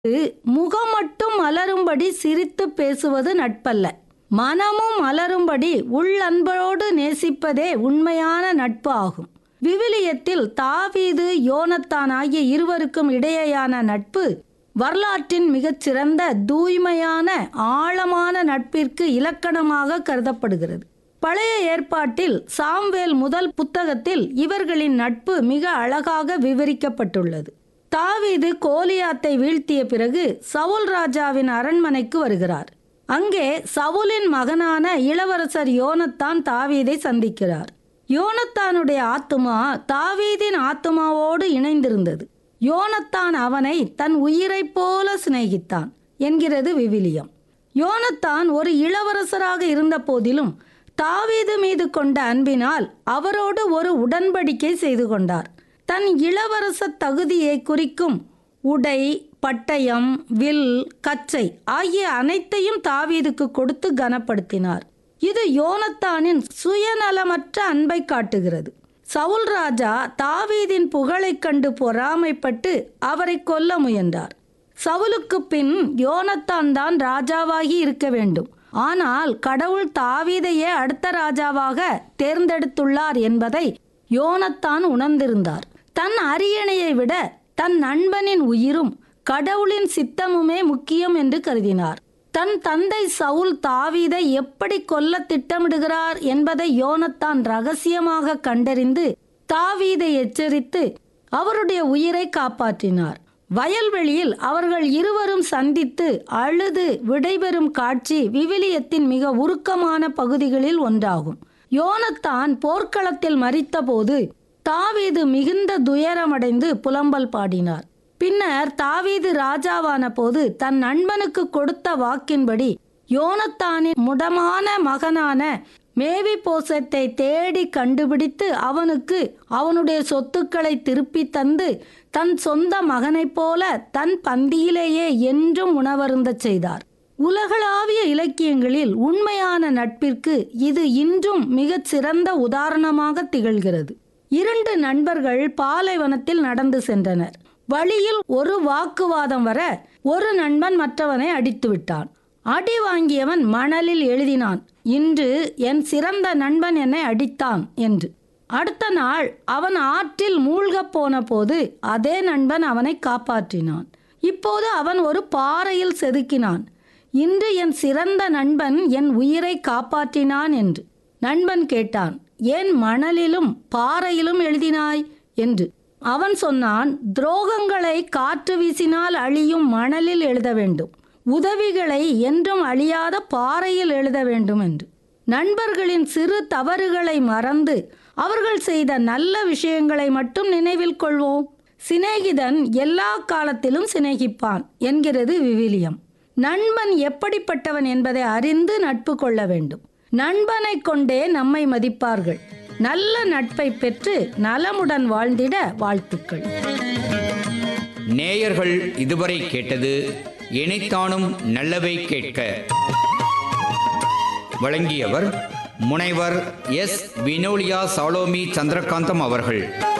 முகம் மட்டும் மலரும்படி சிரித்து பேசுவது நட்பல்ல மனமும் மலரும்படி உள்ளன்போடு நேசிப்பதே உண்மையான நட்பு ஆகும் விவிலியத்தில் தாவீது யோனத்தான் ஆகிய இருவருக்கும் இடையேயான நட்பு வரலாற்றின் மிகச்சிறந்த தூய்மையான ஆழமான நட்பிற்கு இலக்கணமாக கருதப்படுகிறது பழைய ஏற்பாட்டில் சாம்வேல் முதல் புத்தகத்தில் இவர்களின் நட்பு மிக அழகாக விவரிக்கப்பட்டுள்ளது தாவீது கோலியாத்தை வீழ்த்திய பிறகு சவுல் ராஜாவின் அரண்மனைக்கு வருகிறார் அங்கே சவுலின் மகனான இளவரசர் யோனத்தான் தாவீதை சந்திக்கிறார் யோனத்தானுடைய ஆத்துமா தாவீதின் ஆத்துமாவோடு இணைந்திருந்தது யோனத்தான் அவனை தன் உயிரைப் போல சிநேகித்தான் என்கிறது விவிலியம் யோனத்தான் ஒரு இளவரசராக இருந்த போதிலும் தாவீது மீது கொண்ட அன்பினால் அவரோடு ஒரு உடன்படிக்கை செய்து கொண்டார் தன் இளவரச தகுதியை குறிக்கும் உடை பட்டயம் வில் கச்சை ஆகிய அனைத்தையும் தாவீதுக்கு கொடுத்து கனப்படுத்தினார் இது யோனத்தானின் சுயநலமற்ற அன்பை காட்டுகிறது சவுல் ராஜா தாவீதின் புகழைக் கண்டு பொறாமைப்பட்டு அவரை கொல்ல முயன்றார் சவுலுக்கு பின் யோனத்தான் தான் ராஜாவாகி இருக்க வேண்டும் ஆனால் கடவுள் தாவீதையே அடுத்த ராஜாவாக தேர்ந்தெடுத்துள்ளார் என்பதை யோனத்தான் உணர்ந்திருந்தார் தன் அரியணையை விட தன் நண்பனின் உயிரும் கடவுளின் சித்தமுமே முக்கியம் என்று கருதினார் தன் தந்தை சவுல் தாவீதை எப்படி கொல்ல திட்டமிடுகிறார் என்பதை யோனத்தான் ரகசியமாக கண்டறிந்து தாவீதை எச்சரித்து அவருடைய உயிரை காப்பாற்றினார் வயல்வெளியில் அவர்கள் இருவரும் சந்தித்து அழுது விடைபெறும் காட்சி விவிலியத்தின் மிக உருக்கமான பகுதிகளில் ஒன்றாகும் யோனத்தான் போர்க்களத்தில் மறித்தபோது தாவீது மிகுந்த துயரமடைந்து புலம்பல் பாடினார் பின்னர் தாவீது ராஜாவான போது தன் நண்பனுக்கு கொடுத்த வாக்கின்படி யோனத்தானின் முடமான மகனான மேவி போசத்தை தேடி கண்டுபிடித்து அவனுக்கு அவனுடைய சொத்துக்களை திருப்பி தந்து தன் சொந்த மகனைப் போல தன் பந்தியிலேயே என்றும் உணவருந்தச் செய்தார் உலகளாவிய இலக்கியங்களில் உண்மையான நட்பிற்கு இது இன்றும் மிகச் சிறந்த உதாரணமாக திகழ்கிறது இரண்டு நண்பர்கள் பாலைவனத்தில் நடந்து சென்றனர் வழியில் ஒரு வாக்குவாதம் வர ஒரு நண்பன் மற்றவனை அடித்து விட்டான் அடி வாங்கியவன் மணலில் எழுதினான் இன்று என் சிறந்த நண்பன் என்னை அடித்தான் என்று அடுத்த நாள் அவன் ஆற்றில் மூழ்கப் போன போது அதே நண்பன் அவனை காப்பாற்றினான் இப்போது அவன் ஒரு பாறையில் செதுக்கினான் இன்று என் சிறந்த நண்பன் என் உயிரை காப்பாற்றினான் என்று நண்பன் கேட்டான் ஏன் மணலிலும் பாறையிலும் எழுதினாய் என்று அவன் சொன்னான் துரோகங்களை காற்று வீசினால் அழியும் மணலில் எழுத வேண்டும் உதவிகளை என்றும் அழியாத பாறையில் எழுத வேண்டும் என்று நண்பர்களின் சிறு தவறுகளை மறந்து அவர்கள் செய்த நல்ல விஷயங்களை மட்டும் நினைவில் கொள்வோம் சிநேகிதன் எல்லா காலத்திலும் சிநேகிப்பான் என்கிறது விவிலியம் நண்பன் எப்படிப்பட்டவன் என்பதை அறிந்து நட்பு கொள்ள வேண்டும் நண்பனை கொண்டே நம்மை மதிப்பார்கள் நல்ல நட்பை பெற்று நலமுடன் வாழ்ந்திட வாழ்த்துக்கள் நேயர்கள் இதுவரை கேட்டது இணைத்தானும் நல்லவை கேட்க வழங்கியவர் முனைவர் எஸ் வினோலியா சாலோமி சந்திரகாந்தம் அவர்கள்